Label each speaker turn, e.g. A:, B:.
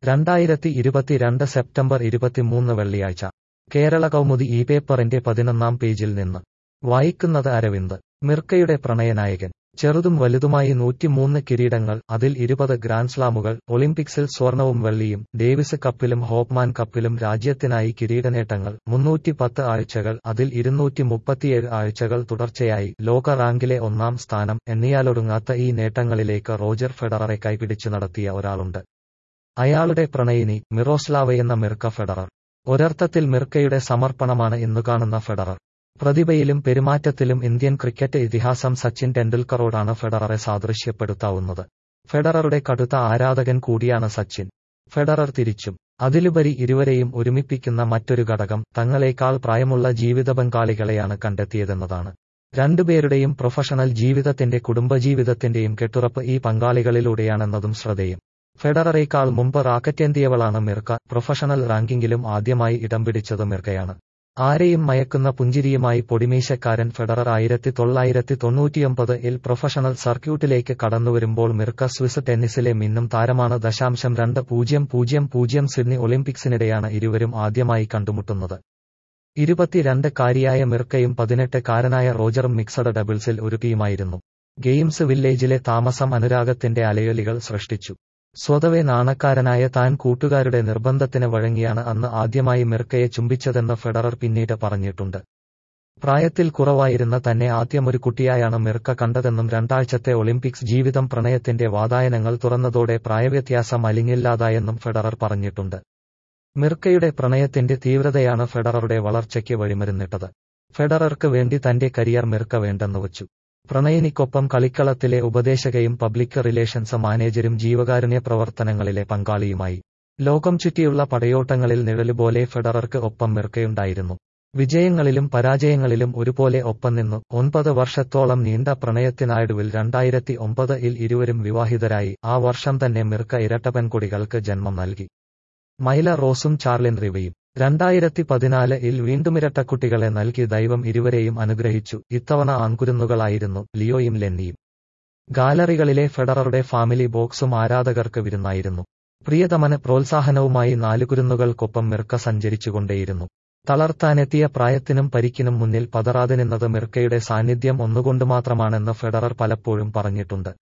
A: രണ്ടായിരത്തി ഇരുപത്തിരണ്ട് സെപ്റ്റംബർ ഇരുപത്തിമൂന്ന് വെള്ളിയാഴ്ച കേരള കൗമുദി ഈ പേപ്പറിന്റെ പതിനൊന്നാം പേജിൽ നിന്ന് വായിക്കുന്നത് അരവിന്ദ് മിർക്കയുടെ പ്രണയനായകൻ ചെറുതും വലുതുമായി നൂറ്റിമൂന്ന് കിരീടങ്ങൾ അതിൽ ഇരുപത് ഗ്രാൻഡ്സ്ലാമുകൾ ഒളിമ്പിക്സിൽ സ്വർണവും വെള്ളിയും ഡേവിസ് കപ്പിലും ഹോപ്മാൻ കപ്പിലും രാജ്യത്തിനായി കിരീടനേട്ടങ്ങൾ മുന്നൂറ്റിപ്പത്ത് ആഴ്ചകൾ അതിൽ ഇരുന്നൂറ്റി മുപ്പത്തിയേഴ് ആഴ്ചകൾ തുടർച്ചയായി ലോക റാങ്കിലെ ഒന്നാം സ്ഥാനം എന്നിയാലൊടുങ്ങാത്ത ഈ നേട്ടങ്ങളിലേക്ക് റോജർ ഫെഡററെ കൈപിടിച്ചു നടത്തിയ ഒരാളുണ്ട് അയാളുടെ പ്രണയിനി മിറോസ്ലാവയെന്ന മിർക്ക ഫെഡറർ ഒരർത്ഥത്തിൽ മിർക്കയുടെ സമർപ്പണമാണ് ഇന്നു കാണുന്ന ഫെഡറർ പ്രതിഭയിലും പെരുമാറ്റത്തിലും ഇന്ത്യൻ ക്രിക്കറ്റ് ഇതിഹാസം സച്ചിൻ ടെണ്ടുൽക്കറോടാണ് ഫെഡററെ സാദൃശ്യപ്പെടുത്താവുന്നത് ഫെഡററുടെ കടുത്ത ആരാധകൻ കൂടിയാണ് സച്ചിൻ ഫെഡറർ തിരിച്ചും അതിലുപരി ഇരുവരെയും ഒരുമിപ്പിക്കുന്ന മറ്റൊരു ഘടകം തങ്ങളേക്കാൾ പ്രായമുള്ള ജീവിത പങ്കാളികളെയാണ് കണ്ടെത്തിയതെന്നതാണ് രണ്ടുപേരുടെയും പ്രൊഫഷണൽ ജീവിതത്തിന്റെ കുടുംബജീവിതത്തിന്റെയും കെട്ടുറപ്പ് ഈ പങ്കാളികളിലൂടെയാണെന്നതും ശ്രദ്ധേയം ഫെഡററേക്കാൾ മുമ്പ് റാക്കറ്റേന്തിയവളാണ് മിർക്ക പ്രൊഫഷണൽ റാങ്കിങ്ങിലും ആദ്യമായി ഇടം പിടിച്ചത് മിർക്കയാണ് ആരെയും മയക്കുന്ന പുഞ്ചിരിയുമായി പൊടിമീശക്കാരൻ ഫെഡറർ ആയിരത്തി തൊള്ളായിരത്തി തൊണ്ണൂറ്റിയൊമ്പത് ഇൽ പ്രൊഫഷണൽ സർക്യൂട്ടിലേക്ക് കടന്നുവരുമ്പോൾ മിർക്ക സ്വിസ് ടെന്നീസിലെ മിന്നും താരമാണ് ദശാംശം രണ്ട് പൂജ്യം പൂജ്യം പൂജ്യം സിഡ്നി ഒളിമ്പിക്സിനിടെയാണ് ഇരുവരും ആദ്യമായി കണ്ടുമുട്ടുന്നത് ഇരുപത്തിരണ്ട് കാരിയായ മിർക്കയും പതിനെട്ട് കാരനായ റോജറും മിക്സഡ് ഡബിൾസിൽ ഒരു ടീമായിരുന്നു ഗെയിംസ് വില്ലേജിലെ താമസം അനുരാഗത്തിന്റെ അലയൊലികൾ സൃഷ്ടിച്ചു സ്വതവേ നാണക്കാരനായ താൻ കൂട്ടുകാരുടെ നിർബന്ധത്തിന് വഴങ്ങിയാണ് അന്ന് ആദ്യമായി മിർക്കയെ ചുംബിച്ചതെന്ന് ഫെഡറർ പിന്നീട് പറഞ്ഞിട്ടുണ്ട് പ്രായത്തിൽ കുറവായിരുന്ന തന്നെ ആദ്യമൊരു കുട്ടിയായാണ് മിർക്ക കണ്ടതെന്നും രണ്ടാഴ്ചത്തെ ഒളിമ്പിക്സ് ജീവിതം പ്രണയത്തിന്റെ വാതായനങ്ങൾ തുറന്നതോടെ പ്രായവ്യത്യാസം അലിങ്ങില്ലാതായെന്നും ഫെഡറർ പറഞ്ഞിട്ടുണ്ട് മിർക്കയുടെ പ്രണയത്തിന്റെ തീവ്രതയാണ് ഫെഡററുടെ വളർച്ചയ്ക്ക് വഴിമരുന്നിട്ടത് ഫെഡറർക്ക് വേണ്ടി തന്റെ കരിയർ മിർക്ക വേണ്ടെന്ന് വച്ചു പ്രണയിനിക്കൊപ്പം കളിക്കളത്തിലെ ഉപദേശകയും പബ്ലിക് റിലേഷൻസ് മാനേജരും ജീവകാരുണ്യ പ്രവർത്തനങ്ങളിലെ പങ്കാളിയുമായി ലോകം ചുറ്റിയുള്ള പടയോട്ടങ്ങളിൽ നിഴലുപോലെ ഫെഡറർക്ക് ഒപ്പം മിർക്കയുണ്ടായിരുന്നു വിജയങ്ങളിലും പരാജയങ്ങളിലും ഒരുപോലെ ഒപ്പം നിന്നു ഒൻപത് വർഷത്തോളം നീണ്ട പ്രണയത്തിനായിടുവിൽ രണ്ടായിരത്തി ഒമ്പത് ഇൽ ഇരുവരും വിവാഹിതരായി ആ വർഷം തന്നെ മിർക്ക ഇരട്ടപെൺകുടികൾക്ക് ജന്മം നൽകി മൈല റോസും ചാർലിൻ റിവയും രണ്ടായിരത്തി പതിനാല് ഇൽ വീണ്ടും ഇരട്ടക്കുട്ടികളെ നൽകി ദൈവം ഇരുവരെയും അനുഗ്രഹിച്ചു ഇത്തവണ ആൺകുരുന്നുകളായിരുന്നു ലിയോയും ലെന്നിയും ഗാലറികളിലെ ഫെഡററുടെ ഫാമിലി ബോക്സും ആരാധകർക്ക് വിരുന്നായിരുന്നു പ്രിയതമന് പ്രോത്സാഹനവുമായി നാലുകുരുന്നുകൾക്കൊപ്പം മിർക്ക സഞ്ചരിച്ചുകൊണ്ടേയിരുന്നു തളർത്താനെത്തിയ പ്രായത്തിനും പരിക്കിനും മുന്നിൽ പതറാതെ നിന്നത് മിർക്കയുടെ സാന്നിധ്യം ഒന്നുകൊണ്ട് മാത്രമാണെന്ന് ഫെഡറർ പലപ്പോഴും പറഞ്ഞിട്ടുണ്ട്